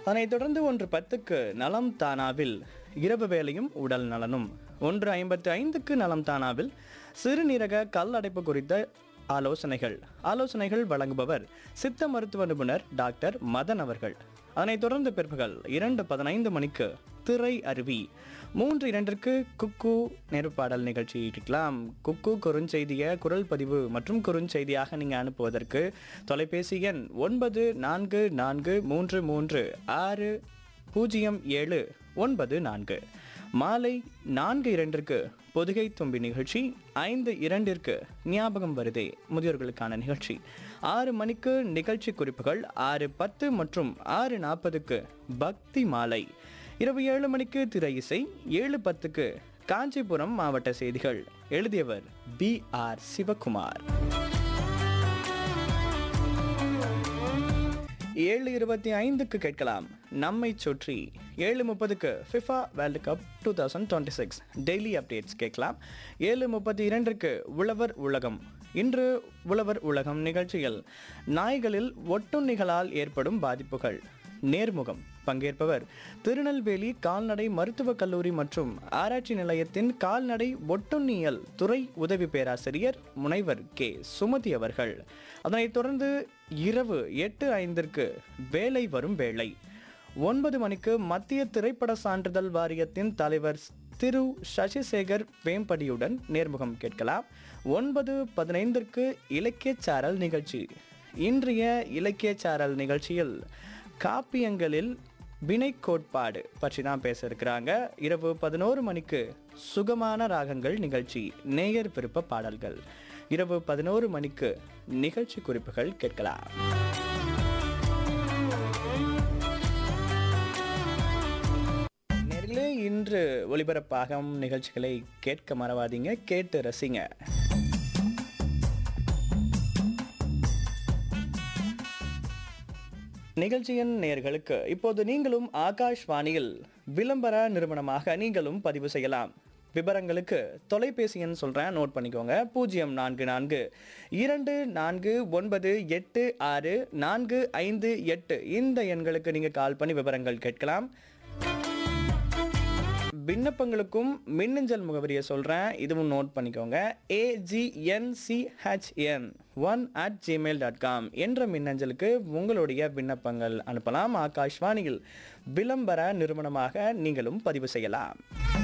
அதனைத் தொடர்ந்து ஒன்று பத்துக்கு நலம் தானாவில் இரவு வேலையும் உடல் நலனும் ஒன்று ஐம்பத்து ஐந்துக்கு நலம் தானாவில் சிறுநீரக கல் அடைப்பு குறித்த ஆலோசனைகள் ஆலோசனைகள் வழங்குபவர் சித்த மருத்துவ நிபுணர் டாக்டர் மதன் அவர்கள் அதனைத் தொடர்ந்து பிற்பகல் இரண்டு பதினைந்து மணிக்கு திரை அருவி மூன்று இரண்டிற்கு குக்கு நெருப்பாடல் நிகழ்ச்சி இருக்கலாம் குக்கு குறுஞ்செய்திய குரல் பதிவு மற்றும் குறுஞ்செய்தியாக நீங்கள் அனுப்புவதற்கு தொலைபேசி எண் ஒன்பது நான்கு நான்கு மூன்று மூன்று ஆறு பூஜ்ஜியம் ஏழு ஒன்பது நான்கு மாலை நான்கு இரண்டிற்கு பொதுகை தும்பி நிகழ்ச்சி ஐந்து இரண்டிற்கு ஞாபகம் வருதே முதியோர்களுக்கான நிகழ்ச்சி ஆறு மணிக்கு நிகழ்ச்சி குறிப்புகள் ஆறு பத்து மற்றும் ஆறு நாற்பதுக்கு பக்தி மாலை இரவு ஏழு மணிக்கு திரை இசை ஏழு பத்துக்கு காஞ்சிபுரம் மாவட்ட செய்திகள் எழுதியவர் பி ஆர் சிவகுமார் ஏழு இருபத்தி ஐந்துக்கு கேட்கலாம் நம்மை சுற்றி ஏழு முப்பதுக்கு FIFA world cup two thousand twenty six daily updates கேட்கலாம் ஏழு முப்பத்தி இரண்டிற்கு உழவர் உலகம் இன்று உழவர் உலகம் நிகழ்ச்சியில் நாய்களில் ஒட்டுண்ணிகளால் ஏற்படும் பாதிப்புகள் நேர்முகம் பங்கேற்பவர் திருநெல்வேலி கால்நடை மருத்துவக் கல்லூரி மற்றும் ஆராய்ச்சி நிலையத்தின் கால்நடை ஒட்டுண்ணியல் துறை உதவி பேராசிரியர் முனைவர் கே சுமதி அவர்கள் அதனைத் தொடர்ந்து இரவு எட்டு ஐந்திற்கு வேலை வரும் வேளை ஒன்பது மணிக்கு மத்திய திரைப்பட சான்றிதழ் வாரியத்தின் தலைவர் திரு சசிசேகர் வேம்படியுடன் நேர்முகம் கேட்கலாம் ஒன்பது பதினைந்திற்கு இலக்கியச் சாரல் நிகழ்ச்சி இன்றைய இலக்கியச் சாரல் நிகழ்ச்சியில் காப்பியங்களில் வினை கோட்பாடு பற்றி தான் பேச இருக்கிறாங்க இரவு பதினோரு மணிக்கு சுகமான ராகங்கள் நிகழ்ச்சி நேயர் விருப்ப பாடல்கள் இரவு பதினோரு மணிக்கு நிகழ்ச்சி குறிப்புகள் கேட்கலாம் நேர்களே இன்று ஒளிபரப்பாகும் நிகழ்ச்சிகளை கேட்க மறவாதீங்க கேட்டு ரசிங்க நிகழ்ச்சியின் நேர்களுக்கு இப்போது நீங்களும் ஆகாஷ்வாணியில் விளம்பர நிறுவனமாக நீங்களும் பதிவு செய்யலாம் விவரங்களுக்கு தொலைபேசி எண் சொல்கிறேன் நோட் பண்ணிக்கோங்க பூஜ்ஜியம் நான்கு நான்கு இரண்டு நான்கு ஒன்பது எட்டு ஆறு நான்கு ஐந்து எட்டு இந்த எண்களுக்கு நீங்கள் கால் பண்ணி விவரங்கள் கேட்கலாம் விண்ணப்பங்களுக்கும் மின்னஞ்சல் முகவரியை சொல்கிறேன் இதுவும் நோட் பண்ணிக்கோங்க AGNCHN one at Gmail dot com என்ற மின்னஞ்சலுக்கு உங்களுடைய விண்ணப்பங்கள் அனுப்பலாம் ஆகாஷ்வாணியில் விளம்பர நிறுவனமாக நீங்களும் பதிவு செய்யலாம்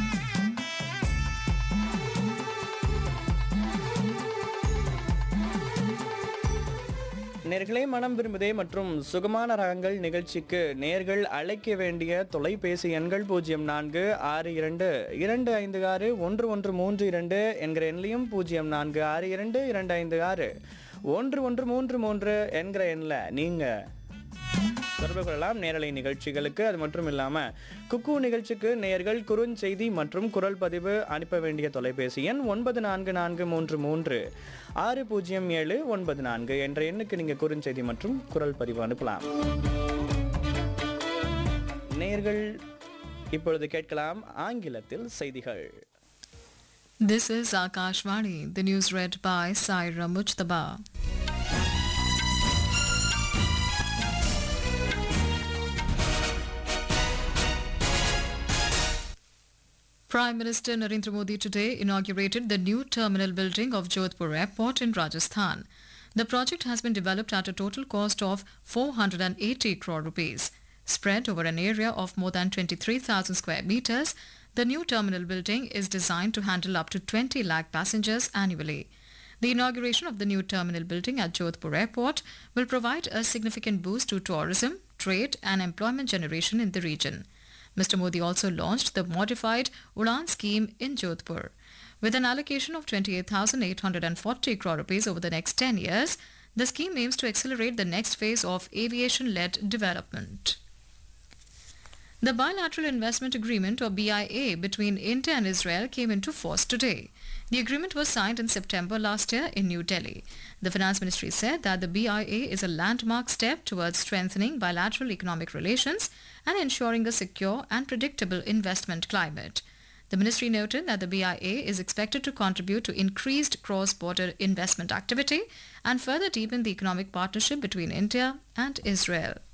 நேர்களே மனம் விரும்புதே மற்றும் சுகமான ரகங்கள் நிகழ்ச்சிக்கு நேர்கள் அழைக்க வேண்டிய தொலைபேசி எண்கள் பூஜ்ஜியம் நான்கு ஆறு இரண்டு இரண்டு ஐந்து ஆறு ஒன்று ஒன்று மூன்று இரண்டு என்கிற எண்ணிலையும் பூஜ்ஜியம் நான்கு ஆறு இரண்டு இரண்டு ஐந்து ஆறு ஒன்று ஒன்று மூன்று மூன்று என்கிற எண்ணில் நீங்கள் தொடர்பு கொள்ளலாம் நேரலை நிகழ்ச்சிகளுக்கு அது மட்டும் இல்லாமல் குக்கு நிகழ்ச்சிக்கு நேர்கள் குறுஞ்செய்தி மற்றும் குரல் பதிவு அனுப்ப வேண்டிய தொலைபேசி எண் ஒன்பது நான்கு நான்கு மூன்று மூன்று ஆறு பூஜ்ஜியம் ஏழு ஒன்பது நான்கு என்ற எண்ணுக்கு நீங்கள் குறுஞ்செய்தி மற்றும் குரல் பதிவு அனுப்பலாம் நேர்கள் இப்பொழுது கேட்கலாம் ஆங்கிலத்தில் செய்திகள் This is Akashvani, the news read by Saira Mujtaba. Prime Minister Narendra Modi today inaugurated the new terminal building of Jodhpur Airport in Rajasthan. The project has been developed at a total cost of 480 crore rupees. Spread over an area of more than 23,000 square meters, the new terminal building is designed to handle up to 20 lakh passengers annually. The inauguration of the new terminal building at Jodhpur Airport will provide a significant boost to tourism, trade and employment generation in the region. Mr. Modi also launched the modified Udan scheme in Jodhpur. With an allocation of 28,840 crore rupees over the next 10 years, the scheme aims to accelerate the next phase of aviation-led development. The bilateral investment agreement or BIA between India and Israel came into force today. The agreement was signed in September last year in New Delhi. The finance ministry said that the BIA is a landmark step towards strengthening bilateral economic relations and ensuring a secure and predictable investment climate. The ministry noted that the BIA is expected to contribute to increased cross-border investment activity and further deepen the economic partnership between India and Israel.